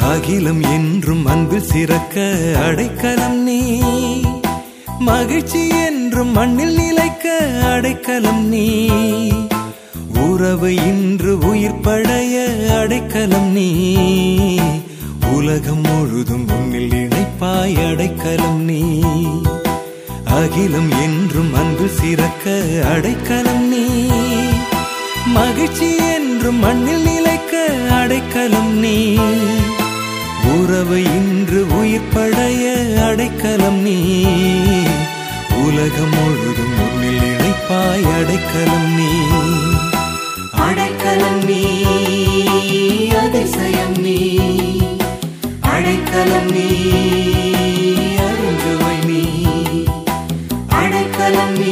அகிலம் என்றும் அன்பில் சிறக்க அடைக்கலம் நீ மகிழ்ச்சி என்றும் மண்ணில் நிலைக்க அடைக்கலம் நீ உறவு இன்று உயிர் படைய அடைக்கலம் நீ உலகம் முழுதும் உன்னில் இணைப்பாய் அடைக்கலம் நீ அகிலம் என்றும் அன்பு சிறக்க அடைக்கலம் நீ மகிழ்ச்சி என்றும் மண்ணில் நிலைக்க அடைக்கலம் நீ உறவு இன்று உயிர் படைய அடைக்கலம் நீ உலகம் முழுதும் உன்னில் இணைப்பாய் அடைக்கலம் நீ அடைக்கலம் நீ அதிசயம் நீ அடைக்கலம் நீ அருஞ்சுவை நீ அடைக்கலம் நீ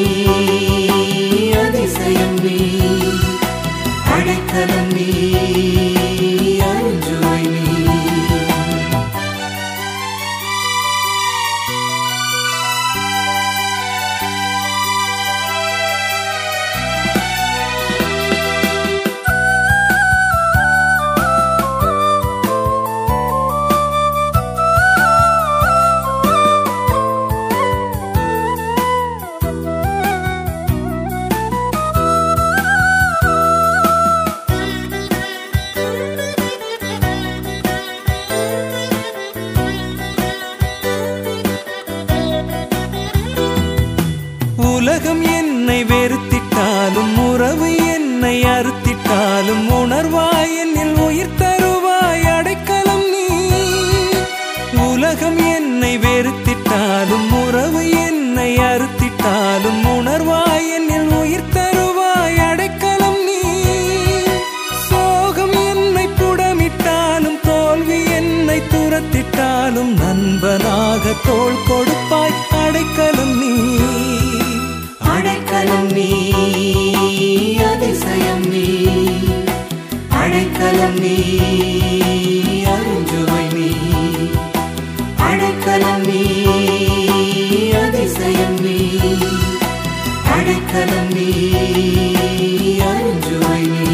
அதிசயம் நீ அடைக்கலம் நீ அருஞ்சுவை நீ உலகம் என்னை வெறுத்திட்டாலும் உறவு என்னை அறுத்திட்டாலும் உணர்வாய் என்னில் உயிர் தருவாய் அடைக்கலம் நீ உலகம் என்னை வெறுத்திட்டாலும் உறவு என்னை அறுத்திட்டாலும் உணர்வாய் என்னில் உயிர் தருவாய் அடைக்கலம் நீ சோகம் என்னை புடமிட்டாலும் தோல்வி என்னை துரத்திட்டாலும் நண்பனாக தோள் கொடுப்பாய் அடைக்கலம் நீ அடைக்கலம் நீ அதிசயம் நீ அடைக்கலம் நீ அருஞ்சுவை நீ அடைக்கலம் நீ அதிசயம் நீ அடைக்கலம் நீ அருஞ்சுவை நீ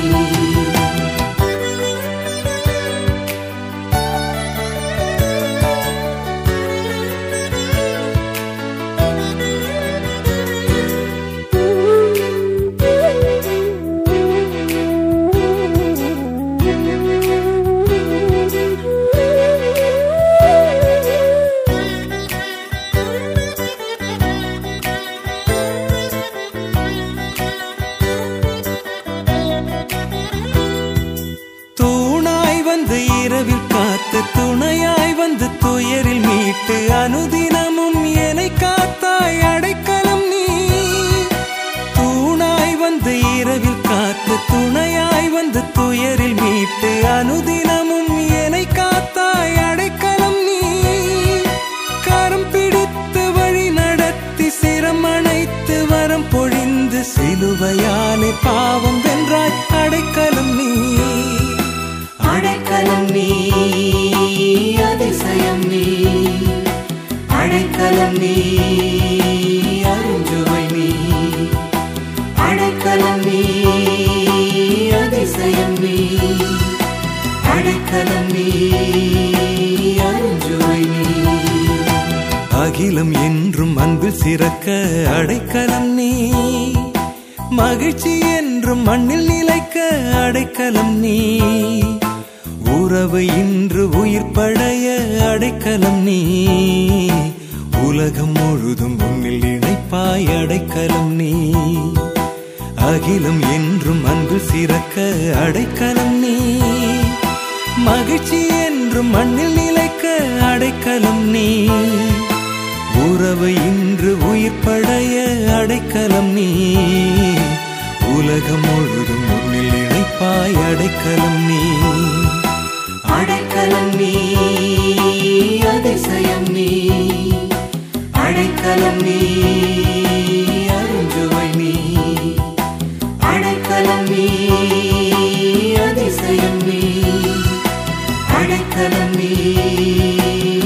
தூணாய் வந்து இரவில் காத்து துணையாய் வந்து துயரில் மீட்டு அனுதினமும் என்னை காத்தாய் அடைக்கலம் நீ தூணாய் வந்து இரவில் காத்து துணையாய் வந்து துயரில் மீட்டு அனுதினமும் என்னை காத்தாய் அடைக்கலம் நீ கரம் பிடித்து வழி நடத்தி சிரம் அணைத்து வரம் பொழிந்து சிலுவையாலே பாவம் வென்றாய் அடைக்கலம் நீ அடைக்கலம் நீ அதிசயம் நீ அடைக்கலம் நீ அருஞ்சுவை நீ அடைக்கலம் நீ அதிசயம் நீ அடைக்கலம் நீ அருஞ்சுவை நீ அகிலம் என்றும் அன்பில் சிறக்க அடைக்கலம் நீ மகிழ்ச்சி என்றும் மண்ணில் நிலைக்க அடைக்கலம் நீ உறவு இன்று உயிர் படைய அடைக்கலம் நீ உலகம் முழுதும் உன்னில் இணைப்பாய் அடைக்கலம் நீ அகிலம் என்றும் அன்பு சிறக்க அடைக்கலம் நீ மகிழ்ச்சி என்றும் மண்ணில் நிலைக்க அடைக்கலம் நீ உறவு இன்று உயிர் படைய அடைக்கலம் நீ உலகம் முழுதும் உன்னில் இணைப்பாய் அடைக்கலம் நீ அடைக்கலம் நீ அதிசயம் நீ அடைக்கலம் நீ அருஞ்சுவை நீ அடைக்கலம் நீ அதிசயம் நீ அடைக்கலம் நீ